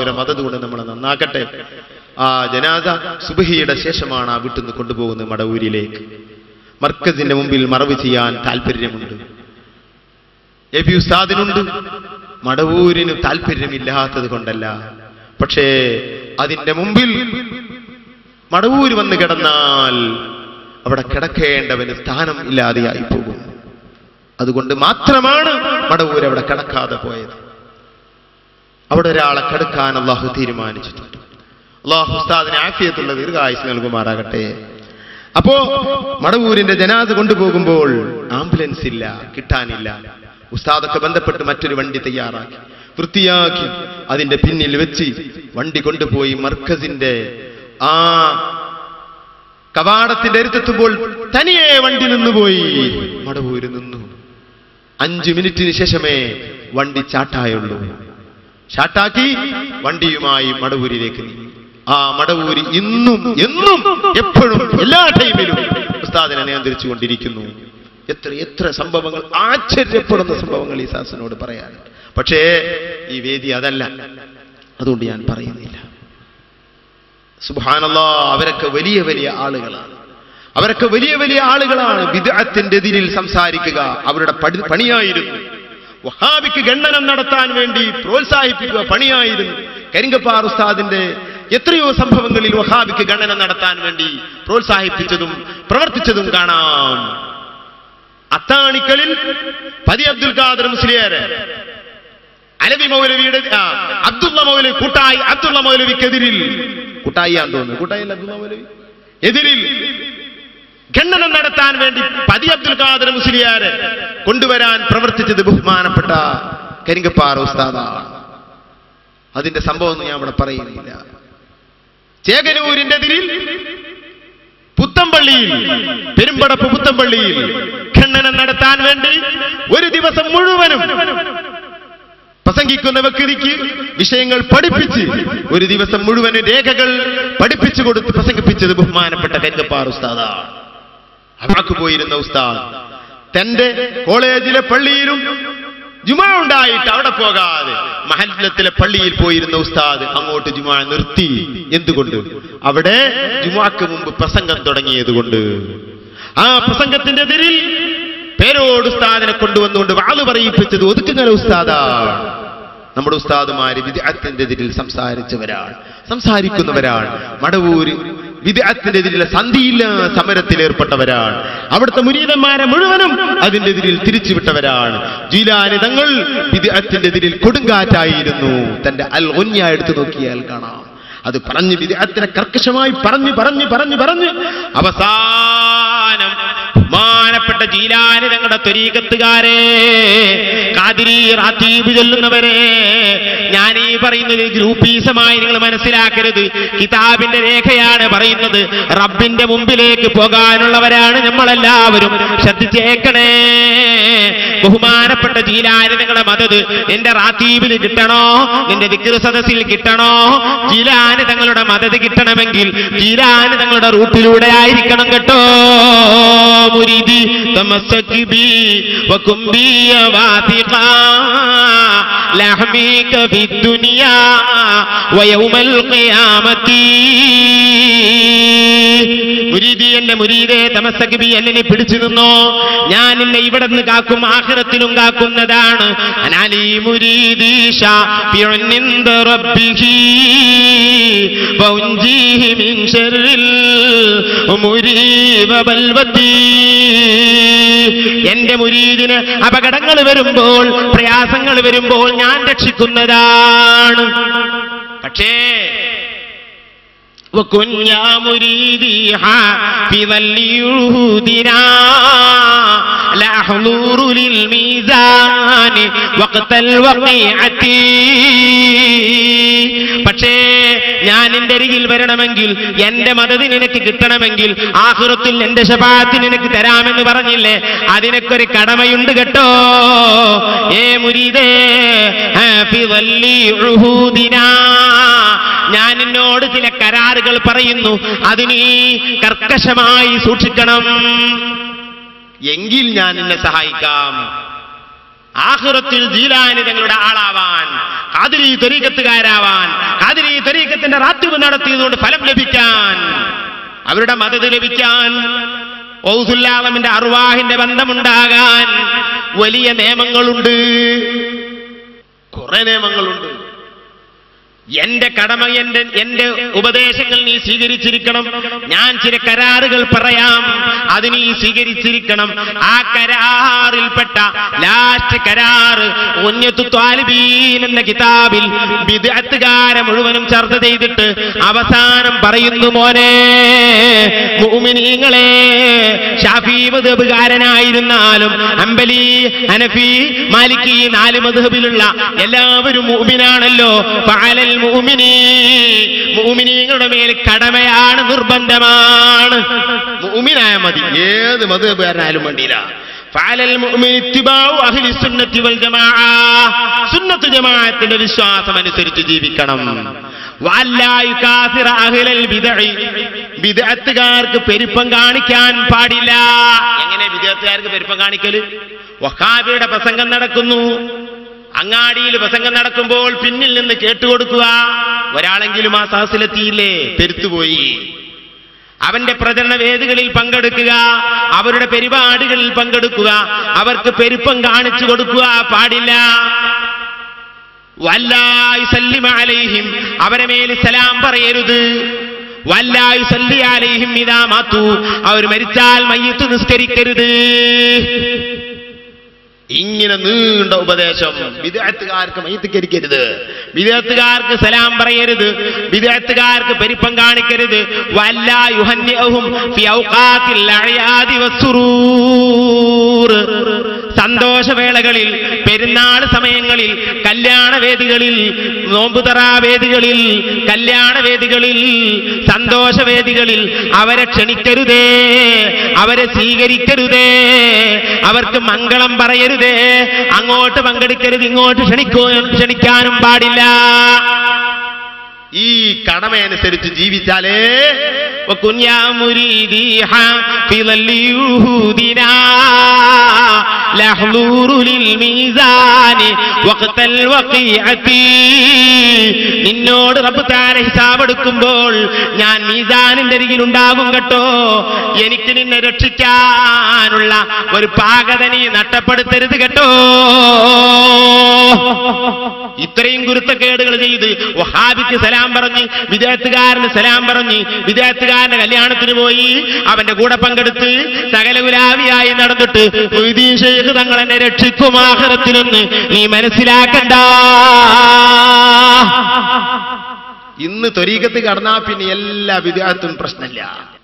ഒരു മതതുകൊണ്ട് നമ്മളെ നന്നാക്കട്ടെ ആ ജനാദ സുബഹിയുടെ ശേഷമാണ് ആ വീട്ടിൽ നിന്ന് കൊണ്ടുപോകുന്നത് മടവൂരിലേക്ക് മർക്കസിന്റെ മുമ്പിൽ മറവ് ചെയ്യാൻ താല്പര്യമുണ്ട് എ പി ഉസ്താദിനുണ്ട് മടവൂരിന് താല്പര്യമില്ലാത്തത് കൊണ്ടല്ല പക്ഷേ അതിന്റെ മുമ്പിൽ മടവൂര് വന്ന് കിടന്നാൽ അവിടെ കിടക്കേണ്ടവന് സ്ഥാനം ഇല്ലാതെയായി പോകും അതുകൊണ്ട് മാത്രമാണ് മടവൂർ അവിടെ കിടക്കാതെ പോയത് അവിടെ ഒരാളെ കിടക്കാൻ അള്ളാഹു തീരുമാനിച്ചിട്ടുണ്ട് അള്ളാഹു ഉസ്താദിന് ആഫിയത്തുള്ള ദീർഘായുസ് നൽകുമാറാകട്ടെ അപ്പോ മടവൂരിന്റെ ജനാസ കൊണ്ടുപോകുമ്പോൾ ആംബുലൻസ് ഇല്ല കിട്ടാനില്ല ഉസ്താദൊക്കെ ബന്ധപ്പെട്ട് മറ്റൊരു വണ്ടി തയ്യാറാക്കി വൃത്തിയാക്കി അതിന്റെ പിന്നിൽ വെച്ച് വണ്ടി കൊണ്ടുപോയി മർക്കസിന്റെ ആ കവാടത്തിന്റെ അടുത്തെത്തുമ്പോൾ തനിയെ വണ്ടി നിന്നുപോയി മടവൂര് നിന്നു അഞ്ചു മിനിറ്റിന് ശേഷമേ വണ്ടി ചാട്ടായുള്ളൂ ഷാട്ടാക്കി വണ്ടിയുമായി മടവൂരിലേക്ക് നീങ്ങി ആ മടവൂരി ഇന്നും എന്നും എപ്പോഴും എല്ലാ ടൈമിലും ഉസ്താദിനെ നിയന്ത്രിച്ചു കൊണ്ടിരിക്കുന്നു എത്ര എത്ര സംഭവങ്ങൾ ആശ്ചര്യപ്പെടുന്ന സംഭവങ്ങൾ ഈ സാസിനോട് പറയാൻ പക്ഷേ ഈ വേദി അതല്ല അതുകൊണ്ട് ഞാൻ പറയുന്നില്ല സുബാനല്ലാ അവരൊക്കെ വലിയ വലിയ ആളുകളാണ് അവരൊക്കെ വലിയ വലിയ ആളുകളാണ് വിദഗ്ധത്തിന്റെ എതിരിൽ സംസാരിക്കുക അവരുടെ പടി- പണിയായിരുന്നു വഹാബിക്ക് ഖണ്ഡനം നടത്താൻ വേണ്ടി പ്രോത്സാഹിപ്പിക്കുക പണിയായിരുന്നു കരിങ്കപ്പാർ ഉസ്താദിന്റെ എത്രയോ സംഭവങ്ങളിൽ വഹാബിക്ക് ഖണ്ഡനം നടത്താൻ വേണ്ടി പ്രോത്സാഹിപ്പിച്ചതും പ്രവർത്തിച്ചതും കാണാം അത്താണിക്കളിൽ പതി അബ്ദുൽ ഖാദർ മുസ്ലിയാര് അലവി മൗലവിയുടെ ആ, അബ്ദുള്ള മൗലവി കൂട്ടായി അബ്ദുള്ള മൗലവിക്കെതിരിൽ കൂട്ടായിയാന്ന് തോന്നുന്നു കൂട്ടായി അബ്ദുള്ള മൗലവി എതിരിൽ ഖണ്ഡനം നടത്താൻ വേണ്ടി പതി അബ്ദുൽ ഖാദർ മുസ്ലിയാര് കൊണ്ടുവരാൻ പ്രവർത്തിച്ചത് ബഹുമാനപ്പെട്ട കരിങ്കപ്പാറ ഉസ്താദാണ് അതിന്റെ സംഭവം ഞാൻ ഇവിടെ പറയുന്നില്ല ചേകനൂരിന്റെ എതിരിൽ പുത്തമ്പള്ളിയിൽ പെരുമ്പടപ്പ് പുത്തമ്പള്ളിയിൽ ഖണ്ഡനം നടത്താൻ വേണ്ടി ഒരു ദിവസം മുഴുവനും പ്രസംഗിക്കുന്ന വ്യക്തിക്ക് വിഷയങ്ങൾ പഠിപ്പിച്ച് ഒരു ദിവസം മുഴുവനും രേഖകൾ പഠിപ്പിച്ചു കൊടുത്ത് പ്രസംഗിപ്പിച്ചത് ബഹുമാനപ്പെട്ട കരിങ്കപ്പാർ ഉസ്താദാണ് അവാക്ക് പോയിരുന്ന ഉസ്താദ് തന്റെ കോളേജിലെ പള്ളിയിലും ജുമാ ഉണ്ടായിട്ട് അവിടെ പോകാതെ മഹല്ലത്തിലെ പള്ളിയിൽ പോയിരുന്ന ഉസ്താദ് അങ്ങോട്ട് ജുമാ നിർത്തി എന്തുകൊണ്ട് അവിടെ ജുമാക്ക് മുമ്പ് പ്രസംഗം തുടങ്ങിയത് കൊണ്ട് ആ പ്രസംഗത്തിന്റെ എതിരിൽ പേരോട് ഉസ്താദിനെ കൊണ്ടുവന്നുകൊണ്ട് വാള് പറയിപ്പിച്ചത് ഒതുക്കുങ്ങല ഉസ്താദാണ് നമ്മുടെ ഉസ്താദുമാര് വിദ്യാർത്ഥിന്റെ എതിരിൽ സംസാരിച്ചവരാണ് സംസാരിക്കുന്നവരാണ് മടവൂര് വിദ്യാർത്ഥിന്റെ എതിരിലെ സന്ധിയില്ല സമരത്തിൽ ഏർപ്പെട്ടവരാണ് അവിടുത്തെ മുനീതന്മാരെ മുഴുവനും അതിന്റെ എതിരിൽ തിരിച്ചുവിട്ടവരാണ് ജീലാനി തങ്ങൾ വിദ്യാർത്ഥിന്റെ എതിരിൽ കൊടുങ്കാറ്റായിരുന്നു തന്റെ അൽ ഒന്യ എടുത്തു നോക്കിയാൽ കാണാം അത് പറഞ്ഞ് വിദ്യാർത്ഥിനെ കർക്കശമായി പറഞ്ഞു പറഞ്ഞു പറഞ്ഞു പറഞ്ഞ് അവസാനം ബഹുമാനപ്പെട്ട ജീലാനി തങ്ങളുടെ ത്വരീകത്തുകാരെ കാതിരി റാത്തീബ് ചൊല്ലുന്നവരെ ഞാൻ ഈ പറയുന്നത് ഗ്രൂപ്പീസമായി നിങ്ങൾ മനസ്സിലാക്കരുത് കിതാബിന്റെ രേഖയാണ് പറയുന്നത് റബ്ബിന്റെ മുമ്പിലേക്ക് പോകാനുള്ളവരാണ് നമ്മളെല്ലാവരും ശ്രദ്ധിച്ചേക്കണേ ബഹുമാനപ്പെട്ട ജീലാനി നിങ്ങളുടെ മതത് എന്റെ റാത്തീബിൽ കിട്ടണോ നിന്റെ വിക്ര സദസ്സിൽ കിട്ടണോ ജീലാന് തങ്ങളുടെ മദത് കിട്ടണമെങ്കിൽ ജീലാന് തങ്ങളുടെ റൂട്ടിലൂടെ ആയിരിക്കണം കേട്ടോ മുരിദി തമസ്സക് ബി വകും ബി വാതിഖാ ലഹ്മീക ഫി ദുനിയാ വയൗമൽ ഖിയാമത്തി മുരീദി എന്റെ മുരീദെ തമസ്സക് ബി എന്നെ നീ പിടിച്ചു നിന്നോ ഞാൻ നിന്നെ ഇവിടെ നിന്ന് കാക്കും ആഖിറത്തിലും കാക്കുന്നതാണ് അനാലി മുരീദി ഷാഫിഉൻ ഇൻദ റബ്ബിഹി വഉൻജീഹി മിൻ ശർറിൽ മുരീബ ബൽവത്തി എന്റെ മുരീദിന് അപകടങ്ങൾ വരുമ്പോൾ പ്രയാസങ്ങൾ വരുമ്പോൾ ഞാൻ രക്ഷിക്കുന്നതാണ് പക്ഷേ وكن يا مريدي حافظا ليهودنا لا حضور للميزان وقت الوقيعة പക്ഷേ ഞാൻ എന്റെ അരികിൽ വരണമെങ്കിൽ എന്റെ മതത് നിനക്ക് കിട്ടണമെങ്കിൽ ആഹുറത്തിൽ എന്റെ ശപാത്ത് നിനക്ക് തരാമെന്ന് പറഞ്ഞില്ലേ അതിനൊക്കെ കടമയുണ്ട് കേട്ടോ ഏ മുരീദേ ഹാഫിദല്ലി ഉഹൂദിനാ ഞാൻ എന്നോട് ചില കരാറുകൾ പറയുന്നു അത് നീ കർക്കശമായി സൂക്ഷിക്കണം എങ്കിൽ ഞാൻ നിന്നെ സഹായിക്കാം ആഹുറത്തിൽ ജീലാനി തങ്ങളുടെ ആളാവാൻ കാതിരി ത്വരീകത്തുകാരാവാൻ തന്റെ റാത്യുവ് നടത്തിയതുകൊണ്ട് ഫലം ലഭിക്കാൻ അവരുടെ മദത് ലഭിക്കാൻ ഔസുല്ലാലമിന്റെ അറുവാഹിന്റെ ബന്ധമുണ്ടാകാൻ വലിയ നിയമങ്ങളുണ്ട് കുറെ നിയമങ്ങളുണ്ട് എന്റെ കടമ എന്റെ എന്റെ ഉപദേശങ്ങൾ നീ സ്വീകരിച്ചിരിക്കണം ഞാൻ ചില കരാറുകൾ പറയാം അത് നീ സ്വീകരിച്ചിരിക്കണം ആ കരാറിൽപ്പെട്ട ലാസ്റ്റ് കരാറ് ഉന്നത്തു ത്വാലിബീൻ എന്ന കിതാബിൽ വിദഗ്ധകാരെ മുഴുവനും ചർച്ച ചെയ്തിട്ട് അവസാനം പറയുന്നു മോനെ മുഅ്മിനീങ്ങളെ ഷാഫി മധുബുകാരനായിരുന്നാലും അമ്പലി ഹനഫി മാലിക്കി നാല് മധുബിലുള്ള എല്ലാവരും മുഅ്മിനാണല്ലോ ഫഅലൽ മുഅ്മിനീ മുഅ്മിനീങ്ങളുടെ മേൽ കടമയാണ് നിർബന്ധമാണ് മുഅ്മിനായ മതി ഏത് മധുബുകാരനായാലും വേണ്ടിയില്ല ഫഅലൽ മുഅ്മിനി ഇത്തിബാഉ അഹ്ലി സുന്നത്തി വൽ ജമാഅ സുന്നത്ത് ജമാഅത്തിന്റെ വിശ്വാസം അനുസരിച്ച് ജീവിക്കണം വഅല്ലാ യുകാസിറ അഹ്ലൽ ബിദ്അഇ ബിദ്അത്തുകാർക്ക് പെരുപ്പം കാണിക്കാൻ പാടില്ല എങ്ങനെ വിദ്യാർത്ഥികാർക്ക് പെരുപ്പം കാണിക്കല് വഹാബിയുടെ പ്രസംഗം നടക്കുന്നു അങ്ങാടിയിൽ പ്രസംഗം നടക്കുമ്പോൾ പിന്നിൽ നിന്ന് കേട്ടുകൊടുക്കുക ഒരാളെങ്കിലും ആ സഹസിലെത്തിയില്ലേ പെരുത്തുപോയി അവന്റെ പ്രചരണ വേദികളിൽ പങ്കെടുക്കുക അവരുടെ പരിപാടികളിൽ പങ്കെടുക്കുക അവർക്ക് പെരുപ്പം കാണിച്ചു കൊടുക്കുക പാടില്ല വല്ലായി സല്ലിമ അലൈഹിം അവരെ മേൽ സലാം പറയരുത് വല്ലായി സല്ലി അലൈഹിം ഇതാ മാത്തു അവർ മരിച്ചാൽ മയ്യത്ത് നിസ്കരിക്കരുത് ഇങ്ങനെ നീണ്ട ഉപദേശം വിദേഹത്തുകാർക്ക് മൈത്തിക്കരിക്കരുത് വിദേഹത്തുകാർക്ക് സലാം പറയരുത് വിദേഹത്തുകാർക്ക് പെരുപ്പം കാണിക്കരുത് വല്ലാ യുഹന്യഹും ഫി ഔഖാത്തിൽ അഅയാദി വസ്സുറൂർ സന്തോഷവേളകളിൽ പെരുന്നാൾ സമയങ്ങളിൽ കല്യാണ വേദികളിൽ നോമ്പുതറ വേദികളിൽ കല്യാണ വേദികളിൽ സന്തോഷവേദികളിൽ അവരെ ക്ഷണിക്കരുതേ അവരെ സ്വീകരിക്കരുതേ അവർക്ക് മംഗളം പറയരുതേ അങ്ങോട്ട് പങ്കെടുക്കരുത് ഇങ്ങോട്ട് ക്ഷണിക്കോ ക്ഷണിക്കാനും പാടില്ല ഈ കടമയനുസരിച്ച് ജീവിച്ചാലേ وكن يا مريدي حافظ ليهودنا لحضور للميزان وقت الوقيعة നിന്നോട് റബ്ബ് താര ഹിസാബ് എടുക്കുമ്പോൾ ഞാൻ മീസാനിന്റെ അരികിൽ ഉണ്ടാകും കേട്ടോ എനിക്ക് നിന്നെ രക്ഷിക്കാനുള്ള ഒരു പാകത നീ നഷ്ടപ്പെടുത്തരുത് കേട്ടോ ഇത്രയും ഗുരുത്തക്കേടുകൾ ചെയ്ത് വഹാബിക്ക് സലാം പറഞ്ഞ് വിദേഹത്തുകാരന് സലാം പറഞ്ഞ് വിദേഹത്തുകാരന്റെ കല്യാണത്തിന് പോയി അവന്റെ കൂടെ പങ്കെടുത്ത് സകല ഗുലാവിയായി നടന്നിട്ട് മൊയ്തീൻ ഷെയ്ഖ് തങ്ങൾ എന്നെ രക്ഷിക്കുമാഹരത്തിലൊന്ന് നീ മനസ്സിലാക്കണ്ട ഇന്ന് ത്വരീകത്ത് കടന്നാ പിന്നെ എല്ലാ വിദ്യാർത്ഥിയും പ്രശ്നമില്ല